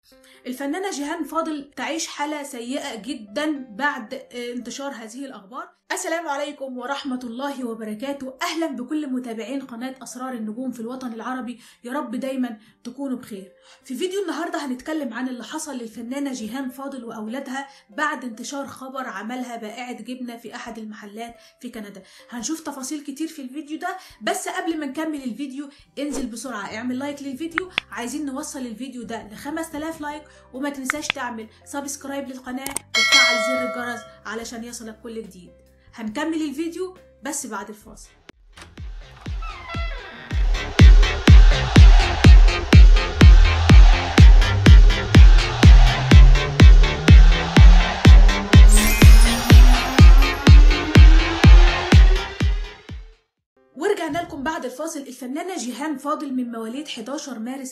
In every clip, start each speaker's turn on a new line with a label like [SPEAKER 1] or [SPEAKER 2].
[SPEAKER 1] الفنانة جيهان فاضل تعيش حالة سيئة جدا بعد انتشار هذه الأخبار السلام عليكم ورحمة الله وبركاته أهلا بكل متابعين قناة أسرار النجوم في الوطن العربي يا رب دايما تكونوا بخير في فيديو النهاردة هنتكلم عن اللي حصل للفنانة جيهان فاضل وأولادها بعد انتشار خبر عملها بائعة جبنة في أحد المحلات في كندا هنشوف تفاصيل كتير في الفيديو ده بس قبل ما نكمل الفيديو انزل بسرعة اعمل لايك للفيديو عايزين نوصل الفيديو ده ل 5000 لايك وما تنساش تعمل سبسكرايب للقناة وتفعل زر الجرس علشان يصلك كل جديد هنكمل الفيديو بس بعد الفاصل ورجعنا لكم بعد الفاصل الفنانة جيهان فاضل من مواليد 11 مارس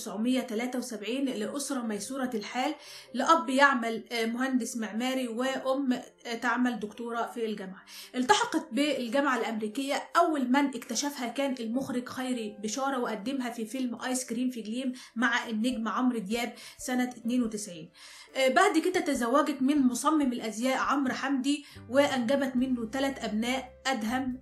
[SPEAKER 1] 1973 لأسرة ميسورة الحال لأب يعمل مهندس معماري وأم تعمل دكتورة في الجامعة التحقت بالجامعة الأمريكية أول من اكتشفها كان المخرج خيري بشارة وقدمها في فيلم آيس كريم في جليم مع النجم عمرو دياب سنة 92 بعد كده تزوجت من مصمم الأزياء عمرو حمدي وأنجبت منه ثلاث أبناء أدهم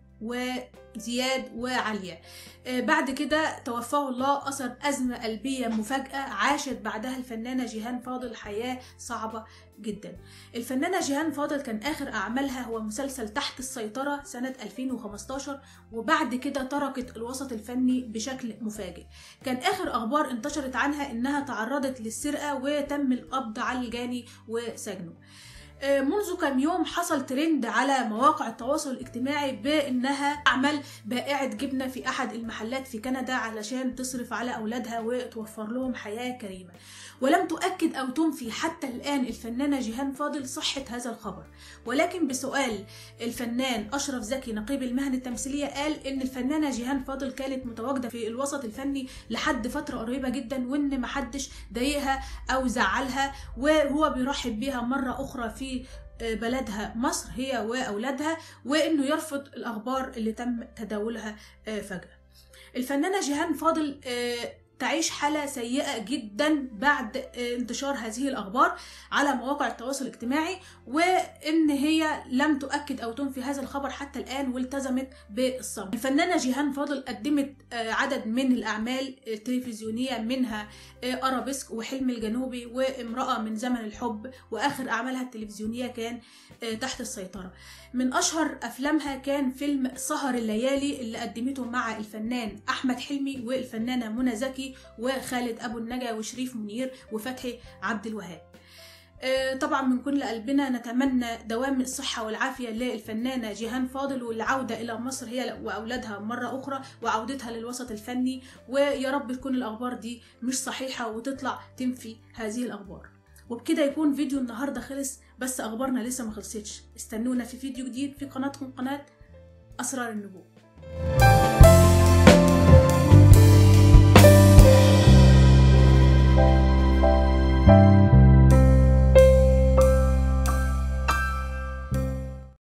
[SPEAKER 1] وزياد وعليا بعد كده توفاه الله أثر أزمة قلبية مفاجأة عاشت بعدها الفنانة جيهان فاضل حياة صعبة جدا الفنانة جيهان فاضل كان آخر أعمالها هو مسلسل تحت السيطرة سنة 2015 وبعد كده تركت الوسط الفني بشكل مفاجئ كان آخر أخبار انتشرت عنها إنها تعرضت للسرقة وتم القبض على الجاني وسجنه منذ كم يوم حصل ترند على مواقع التواصل الاجتماعي بانها تعمل بائعة جبنة في احد المحلات في كندا علشان تصرف على اولادها وتوفر لهم حياة كريمة ولم تؤكد او تنفي حتى الان الفنانة جيهان فاضل صحة هذا الخبر ولكن بسؤال الفنان اشرف زكي نقيب المهنة التمثيلية قال ان الفنانة جيهان فاضل كانت متواجدة في الوسط الفني لحد فترة قريبة جدا وان محدش ضايقها او زعلها وهو بيرحب بيها مرة اخرى في بلدها مصر هي واولادها وانه يرفض الاخبار اللي تم تداولها فجاه الفنانه جيهان فاضل تعيش حالة سيئة جدا بعد انتشار هذه الأخبار على مواقع التواصل الاجتماعي وإن هي لم تؤكد أو تنفي هذا الخبر حتى الآن والتزمت بالصمت الفنانة جيهان فاضل قدمت عدد من الأعمال التلفزيونية منها أرابيسك وحلم الجنوبي وامرأة من زمن الحب وآخر أعمالها التلفزيونية كان تحت السيطرة من أشهر أفلامها كان فيلم سهر الليالي اللي قدمته مع الفنان أحمد حلمي والفنانة منى زكي وخالد ابو النجا وشريف منير وفتحي عبد الوهاب طبعا من كل قلبنا نتمنى دوام الصحة والعافية للفنانة جيهان فاضل والعودة إلى مصر هي وأولادها مرة أخرى وعودتها للوسط الفني ويا رب تكون الأخبار دي مش صحيحة وتطلع تنفي هذه الأخبار وبكده يكون فيديو النهاردة خلص بس أخبارنا لسه ما خلصتش استنونا في فيديو جديد في قناتكم قناة أسرار النجوم